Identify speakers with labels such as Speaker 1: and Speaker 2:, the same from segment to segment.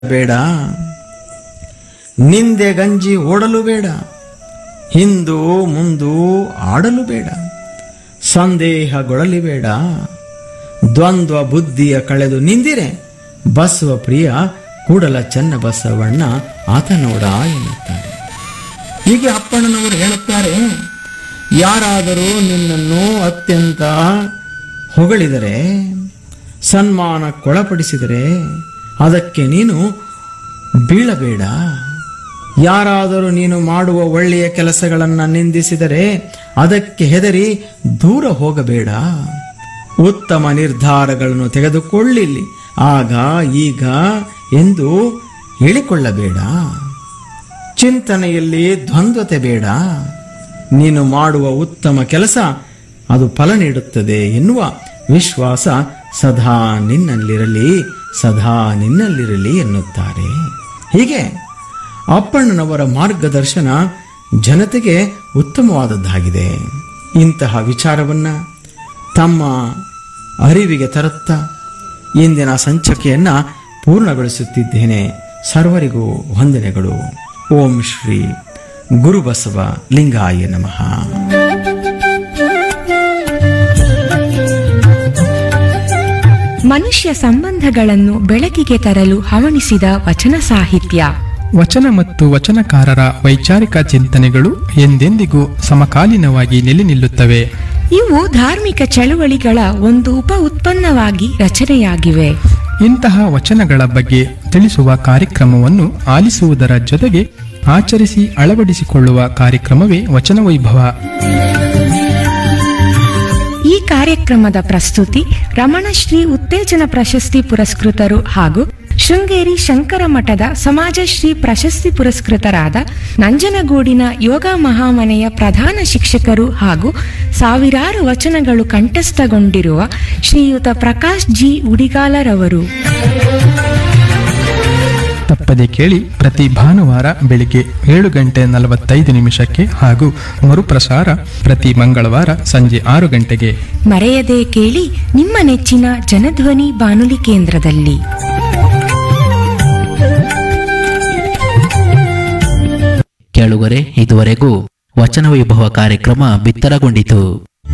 Speaker 1: ಬೇಡ ನಿಂದೆ ಗಂಜಿ ಓಡಲು ಬೇಡ ಹಿಂದು ಮುಂದು ಆಡಲು ಬೇಡ ಸಂದೇಹಗೊಳ್ಳಲಿ ಬೇಡ ದ್ವಂದ್ವ ಬುದ್ಧಿಯ ಕಳೆದು ನಿಂದಿರೆ ಬಸವ ಪ್ರಿಯ ಕೂಡಲ ಚನ್ನ ಬಸವಣ್ಣ ಆತ ನೋಡ ಎನ್ನುತ್ತಾರೆ ಹೀಗೆ ಅಪ್ಪಣ್ಣನವರು ಹೇಳುತ್ತಾರೆ ಯಾರಾದರೂ ನಿನ್ನನ್ನು ಅತ್ಯಂತ ಹೊಗಳಿದರೆ ಸನ್ಮಾನಕ್ಕೊಳಪಡಿಸಿದರೆ ಅದಕ್ಕೆ ನೀನು ಬೀಳಬೇಡ ಯಾರಾದರೂ ನೀನು ಮಾಡುವ ಒಳ್ಳೆಯ ಕೆಲಸಗಳನ್ನು ನಿಂದಿಸಿದರೆ ಅದಕ್ಕೆ ಹೆದರಿ ದೂರ ಹೋಗಬೇಡ ಉತ್ತಮ ನಿರ್ಧಾರಗಳನ್ನು ತೆಗೆದುಕೊಳ್ಳಿಲ್ಲಿ ಆಗ ಈಗ ಎಂದು ಹೇಳಿಕೊಳ್ಳಬೇಡ ಚಿಂತನೆಯಲ್ಲಿ ದ್ವಂದ್ವತೆ ಬೇಡ ನೀನು ಮಾಡುವ ಉತ್ತಮ ಕೆಲಸ ಅದು ಫಲ ನೀಡುತ್ತದೆ ಎನ್ನುವ ವಿಶ್ವಾಸ ಸದಾ ನಿನ್ನಲ್ಲಿರಲಿ ಸದಾ ನಿನ್ನಲ್ಲಿರಲಿ ಎನ್ನುತ್ತಾರೆ ಹೀಗೆ ಅಪ್ಪಣ್ಣನವರ ಮಾರ್ಗದರ್ಶನ ಜನತೆಗೆ ಉತ್ತಮವಾದದ್ದಾಗಿದೆ ಇಂತಹ ವಿಚಾರವನ್ನ ತಮ್ಮ ಅರಿವಿಗೆ ತರುತ್ತಾ ಇಂದಿನ ಸಂಚಿಕೆಯನ್ನ ಪೂರ್ಣಗೊಳಿಸುತ್ತಿದ್ದೇನೆ ಸರ್ವರಿಗೂ ವಂದನೆಗಳು ಓಂ ಶ್ರೀ ಗುರುಬಸವ ಲಿಂಗಾಯ ನಮಃ
Speaker 2: ಮನುಷ್ಯ ಸಂಬಂಧಗಳನ್ನು ಬೆಳಕಿಗೆ ತರಲು ಹವಣಿಸಿದ ವಚನ ಸಾಹಿತ್ಯ
Speaker 3: ವಚನ ಮತ್ತು ವಚನಕಾರರ ವೈಚಾರಿಕ ಚಿಂತನೆಗಳು ಎಂದೆಂದಿಗೂ ಸಮಕಾಲೀನವಾಗಿ ನೆಲೆ ನಿಲ್ಲುತ್ತವೆ
Speaker 2: ಇವು ಧಾರ್ಮಿಕ ಚಳುವಳಿಗಳ ಒಂದು ಉಪ ಉತ್ಪನ್ನವಾಗಿ ರಚನೆಯಾಗಿವೆ
Speaker 3: ಇಂತಹ ವಚನಗಳ ಬಗ್ಗೆ ತಿಳಿಸುವ ಕಾರ್ಯಕ್ರಮವನ್ನು ಆಲಿಸುವುದರ ಜೊತೆಗೆ ಆಚರಿಸಿ ಅಳವಡಿಸಿಕೊಳ್ಳುವ ಕಾರ್ಯಕ್ರಮವೇ ವಚನ ವೈಭವ
Speaker 2: ಈ ಕಾರ್ಯಕ್ರಮದ ಪ್ರಸ್ತುತಿ ರಮಣಶ್ರೀ ಉತ್ತೇಜನ ಪ್ರಶಸ್ತಿ ಪುರಸ್ಕೃತರು ಹಾಗೂ ಶೃಂಗೇರಿ ಶಂಕರ ಮಠದ ಸಮಾಜಶ್ರೀ ಪ್ರಶಸ್ತಿ ಪುರಸ್ಕೃತರಾದ ನಂಜನಗೂಡಿನ ಯೋಗ ಮಹಾಮನೆಯ ಪ್ರಧಾನ ಶಿಕ್ಷಕರು ಹಾಗೂ ಸಾವಿರಾರು ವಚನಗಳು ಕಂಠಸ್ಥಗೊಂಡಿರುವ ಶ್ರೀಯುತ ಪ್ರಕಾಶ್ ಜಿ ಉಡಿಗಾಲರವರು
Speaker 3: ತಪ್ಪದೆ ಕೇಳಿ ಪ್ರತಿ ಭಾನುವಾರ ಬೆಳಿಗ್ಗೆ ಏಳು ಗಂಟೆ ನಲವತ್ತೈದು ನಿಮಿಷಕ್ಕೆ ಹಾಗೂ ಮರುಪ್ರಸಾರ ಪ್ರತಿ ಮಂಗಳವಾರ ಸಂಜೆ ಆರು ಗಂಟೆಗೆ
Speaker 2: ಮರೆಯದೆ ಕೇಳಿ ನಿಮ್ಮ ನೆಚ್ಚಿನ ಜನಧ್ವನಿ ಬಾನುಲಿ ಕೇಂದ್ರದಲ್ಲಿ
Speaker 4: ಕೇಳುಗರೆ ಇದುವರೆಗೂ ವಚನ ವೈಭವ ಕಾರ್ಯಕ್ರಮ ಬಿತ್ತರಗೊಂಡಿತು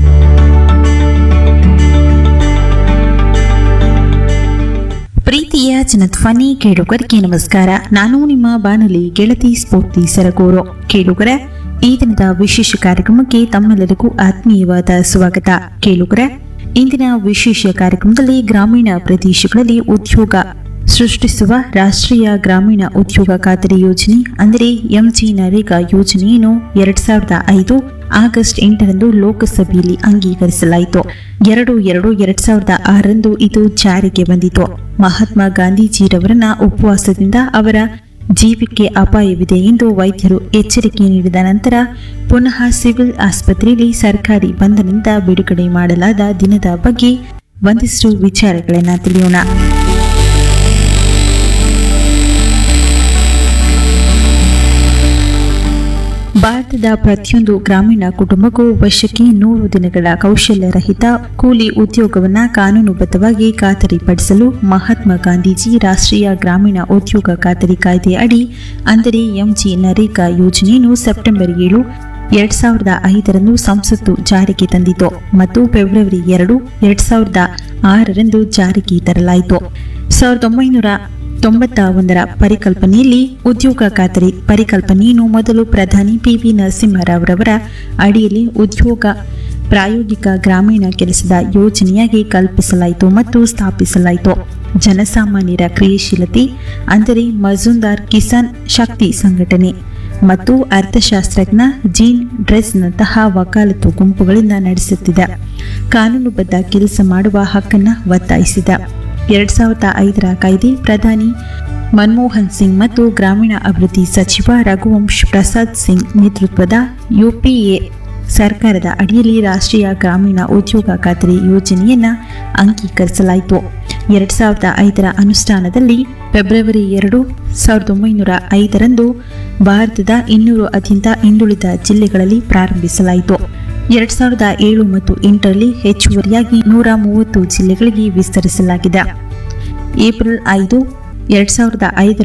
Speaker 5: ಪ್ರೀತಿಯ ಜನಧ್ವನಿ ಕೇಳುಗರಿಗೆ ನಮಸ್ಕಾರ ನಾನು ನಿಮ್ಮ ಬಾನುಲಿ ಗೆಳತಿ ಸ್ಫೂರ್ತಿ ಸರಗೂರು ಕೇಳುಗರ ಈ ದಿನದ ವಿಶೇಷ ಕಾರ್ಯಕ್ರಮಕ್ಕೆ ತಮ್ಮೆಲ್ಲರಿಗೂ ಆತ್ಮೀಯವಾದ ಸ್ವಾಗತ ಕೇಳುಗರ ಇಂದಿನ ವಿಶೇಷ ಕಾರ್ಯಕ್ರಮದಲ್ಲಿ ಗ್ರಾಮೀಣ ಪ್ರದೇಶಗಳಲ್ಲಿ ಉದ್ಯೋಗ ಸೃಷ್ಟಿಸುವ ರಾಷ್ಟ್ರೀಯ ಗ್ರಾಮೀಣ ಉದ್ಯೋಗ ಖಾತರಿ ಯೋಜನೆ ಅಂದರೆ ಎಂಜಿ ನರೇಗಾ ಯೋಜನೆಯನ್ನು ಎರಡ್ ಸಾವಿರದ ಐದು ಆಗಸ್ಟ್ ಎಂಟರಂದು ಲೋಕಸಭೆಯಲ್ಲಿ ಅಂಗೀಕರಿಸಲಾಯಿತು ಎರಡು ಎರಡು ಎರಡ್ ಸಾವಿರದ ಆರರಂದು ಇದು ಜಾರಿಗೆ ಬಂದಿತು ಮಹಾತ್ಮ ಗಾಂಧೀಜಿರವರನ್ನ ಉಪವಾಸದಿಂದ ಅವರ ಜೀವಕ್ಕೆ ಅಪಾಯವಿದೆ ಎಂದು ವೈದ್ಯರು ಎಚ್ಚರಿಕೆ ನೀಡಿದ ನಂತರ ಪುನಃ ಸಿವಿಲ್ ಆಸ್ಪತ್ರೆಯಲ್ಲಿ ಸರ್ಕಾರಿ ಬಂಧನದಿಂದ ಬಿಡುಗಡೆ ಮಾಡಲಾದ ದಿನದ ಬಗ್ಗೆ ಒಂದಿಷ್ಟು ವಿಚಾರಗಳನ್ನ ತಿಳಿಯೋಣ ಭಾರತದ ಪ್ರತಿಯೊಂದು ಗ್ರಾಮೀಣ ಕುಟುಂಬಕ್ಕೂ ವರ್ಷಕ್ಕೆ ನೂರು ದಿನಗಳ ಕೌಶಲ್ಯರಹಿತ ಕೂಲಿ ಉದ್ಯೋಗವನ್ನ ಕಾನೂನುಬದ್ಧವಾಗಿ ಖಾತರಿಪಡಿಸಲು ಮಹಾತ್ಮ ಗಾಂಧೀಜಿ ರಾಷ್ಟ್ರೀಯ ಗ್ರಾಮೀಣ ಉದ್ಯೋಗ ಖಾತರಿ ಕಾಯ್ದೆ ಅಡಿ ಅಂದರೆ ಎಂಜಿ ನರೇಗಾ ಯೋಜನೆಯನ್ನು ಸೆಪ್ಟೆಂಬರ್ ಏಳು ಎರಡ್ ಸಾವಿರದ ಐದರಂದು ಸಂಸತ್ತು ಜಾರಿಗೆ ತಂದಿತು ಮತ್ತು ಫೆಬ್ರವರಿ ಎರಡು ಎರಡ್ ಸಾವಿರದ ಆರರಂದು ಜಾರಿಗೆ ತರಲಾಯಿತು ಸಾವಿರದ ಒಂಬೈನೂರ ತೊಂಬತ್ತ ಒಂದರ ಪರಿಕಲ್ಪನೆಯಲ್ಲಿ ಉದ್ಯೋಗ ಖಾತರಿ ಪರಿಕಲ್ಪನೆಯನ್ನು ಮೊದಲು ಪ್ರಧಾನಿ ಪಿ ವಿ ನರಸಿಂಹರಾವ್ರವರ ಅಡಿಯಲ್ಲಿ ಉದ್ಯೋಗ ಪ್ರಾಯೋಗಿಕ ಗ್ರಾಮೀಣ ಕೆಲಸದ ಯೋಜನೆಯಾಗಿ ಕಲ್ಪಿಸಲಾಯಿತು ಮತ್ತು ಸ್ಥಾಪಿಸಲಾಯಿತು ಜನಸಾಮಾನ್ಯರ ಕ್ರಿಯಾಶೀಲತೆ ಅಂದರೆ ಮಜುಂದಾರ್ ಕಿಸಾನ್ ಶಕ್ತಿ ಸಂಘಟನೆ ಮತ್ತು ಅರ್ಥಶಾಸ್ತ್ರಜ್ಞ ಜೀನ್ ಡ್ರೆಸ್ನಂತಹ ವಕಾಲತು ಗುಂಪುಗಳಿಂದ ನಡೆಸುತ್ತಿದೆ ಕಾನೂನುಬದ್ಧ ಕೆಲಸ ಮಾಡುವ ಹಕ್ಕನ್ನು ಒತ್ತಾಯಿಸಿದ ಎರಡ್ ಸಾವಿರದ ಐದರ ಕಾಯ್ದೆ ಪ್ರಧಾನಿ ಮನಮೋಹನ್ ಸಿಂಗ್ ಮತ್ತು ಗ್ರಾಮೀಣ ಅಭಿವೃದ್ಧಿ ಸಚಿವ ರಘುವಂಶ್ ಪ್ರಸಾದ್ ಸಿಂಗ್ ನೇತೃತ್ವದ ಯುಪಿಎ ಸರ್ಕಾರದ ಅಡಿಯಲ್ಲಿ ರಾಷ್ಟ್ರೀಯ ಗ್ರಾಮೀಣ ಉದ್ಯೋಗ ಖಾತರಿ ಯೋಜನೆಯನ್ನ ಅಂಗೀಕರಿಸಲಾಯಿತು ಎರಡ್ ಸಾವಿರದ ಐದರ ಅನುಷ್ಠಾನದಲ್ಲಿ ಫೆಬ್ರವರಿ ಎರಡು ಸಾವಿರದ ಒಂಬೈನೂರ ಐದರಂದು ಭಾರತದ ಇನ್ನೂರು ಅತ್ಯಂತ ಹಿಂದುಳಿದ ಜಿಲ್ಲೆಗಳಲ್ಲಿ ಪ್ರಾರಂಭಿಸಲಾಯಿತು ಎರಡ್ ಸಾವಿರದ ಏಳು ಮತ್ತು ಎಂಟರಲ್ಲಿ ಹೆಚ್ಚುವರಿಯಾಗಿ ನೂರ ಮೂವತ್ತು ಜಿಲ್ಲೆಗಳಿಗೆ ವಿಸ್ತರಿಸಲಾಗಿದೆ ಏಪ್ರಿಲ್ ಐದು ಎರಡ್ ಸಾವಿರದ ಐದರ